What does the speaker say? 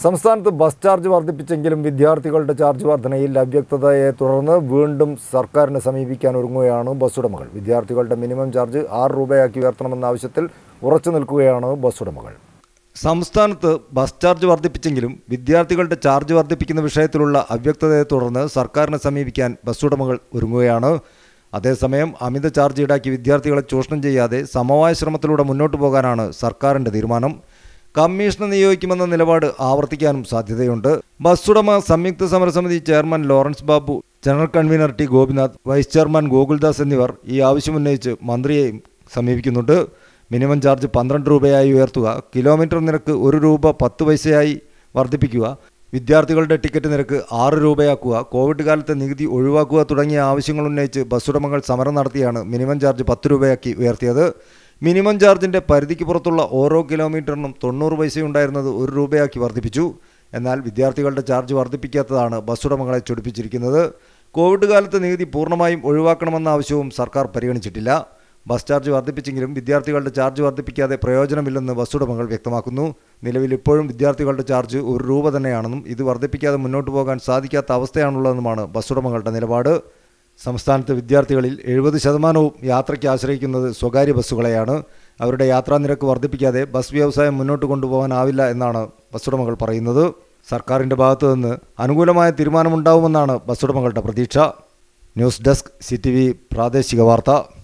സംസ്ഥാനത്ത് bus charge വർദ്ധിപ്പിച്ചെങ്കിലും വിദ്യാർത്ഥികളുടെ charge വർധനയിൽ അവ്യക്തതയെ തുടർന്ന് വീണ്ടും സർക്കാരിനെ സമീപിക്കാൻ ഒരുങ്ങുകയാണ് ബസ് ഉടമകൾ വിദ്യാർത്ഥികളുടെ മിനിമം ചാർജ് ആറ് രൂപയാക്കി ഉയർത്തണമെന്ന ആവശ്യത്തിൽ ഉറച്ചു നിൽക്കുകയാണ് ബസ് ഉടമകൾ സംസ്ഥാനത്ത് ബസ് ചാർജ് വർദ്ധിപ്പിച്ചെങ്കിലും വിദ്യാർത്ഥികളുടെ ചാർജ് വർദ്ധിപ്പിക്കുന്ന വിഷയത്തിലുള്ള അവ്യക്തതയെ തുടർന്ന് സർക്കാരിനെ സമീപിക്കാൻ ബസ് ഉടമകൾ ഒരുങ്ങുകയാണ് അതേസമയം അമിത ചാർജ് ഈടാക്കി വിദ്യാർത്ഥികളെ ചൂഷണം ചെയ്യാതെ സമവായ ശ്രമത്തിലൂടെ മുന്നോട്ട് പോകാനാണ് സർക്കാരിൻ്റെ തീരുമാനം കമ്മീഷനെ നിയോഗിക്കുമെന്ന നിലപാട് ആവർത്തിക്കാനും സാധ്യതയുണ്ട് ബസ് ഉടമ സംയുക്ത സമരസമിതി chairman Lawrence Babu general convener T Gopinath vice chairman Gokuldas എന്നിവർ ഈ ആവശ്യമുന്നയിച്ച് മന്ത്രിയെയും സമീപിക്കുന്നുണ്ട് മിനിമം ചാർജ് പന്ത്രണ്ട് രൂപയായി ഉയർത്തുക കിലോമീറ്റർ നിരക്ക് ഒരു രൂപ പത്ത് പൈസയായി വർദ്ധിപ്പിക്കുക വിദ്യാർത്ഥികളുടെ ടിക്കറ്റ് നിരക്ക് ആറ് രൂപയാക്കുക കോവിഡ് കാലത്തെ നികുതി ഒഴിവാക്കുക തുടങ്ങിയ ആവശ്യങ്ങൾ ഉന്നയിച്ച് ബസ് ഉടമകൾ സമരം നടത്തിയാണ് മിനിമം ചാർജ് പത്ത് രൂപയാക്കി ഉയർത്തിയത് മിനിമം ചാർജിൻ്റെ പരിധിക്ക് പുറത്തുള്ള ഓരോ കിലോമീറ്ററിനും തൊണ്ണൂറ് പൈസയുണ്ടായിരുന്നത് ഒരു രൂപയാക്കി വർദ്ധിപ്പിച്ചു എന്നാൽ വിദ്യാർത്ഥികളുടെ ചാർജ് വർദ്ധിപ്പിക്കാത്തതാണ് ബസ് ഉടമകളെ ചൊടിപ്പിച്ചിരിക്കുന്നത് കോവിഡ് കാലത്ത് നികുതി പൂർണ്ണമായും ഒഴിവാക്കണമെന്ന ആവശ്യവും സർക്കാർ പരിഗണിച്ചിട്ടില്ല ബസ് ചാർജ് വർദ്ധിപ്പിച്ചെങ്കിലും വിദ്യാർത്ഥികളുടെ ചാർജ് വർദ്ധിപ്പിക്കാതെ പ്രയോജനമില്ലെന്ന് ബസ് ഉടമകൾ വ്യക്തമാക്കുന്നു നിലവിൽ ഇപ്പോഴും വിദ്യാർത്ഥികളുടെ ചാർജ് ഒരു രൂപ തന്നെയാണെന്നും ഇത് വർദ്ധിപ്പിക്കാതെ മുന്നോട്ട് പോകാൻ സാധിക്കാത്ത അവസ്ഥയാണുള്ളതെന്നുമാണ് ബസ് ഉടമകളുടെ നിലപാട് സംസ്ഥാനത്തെ വിദ്യാർത്ഥികളിൽ എഴുപത് ശതമാനവും യാത്രയ്ക്ക് ആശ്രയിക്കുന്നത് സ്വകാര്യ ബസ്സുകളെയാണ് അവരുടെ യാത്രാ നിരക്ക് വർദ്ധിപ്പിക്കാതെ ബസ് വ്യവസായം മുന്നോട്ട് കൊണ്ടുപോകാനാവില്ല എന്നാണ് ബസ് ഉടമകൾ പറയുന്നത് സർക്കാരിൻ്റെ ഭാഗത്തു നിന്ന് അനുകൂലമായ തീരുമാനമുണ്ടാവുമെന്നാണ് ബസ് ഉടമകളുടെ പ്രതീക്ഷ ന്യൂസ് ഡെസ്ക് സി പ്രാദേശിക വാർത്ത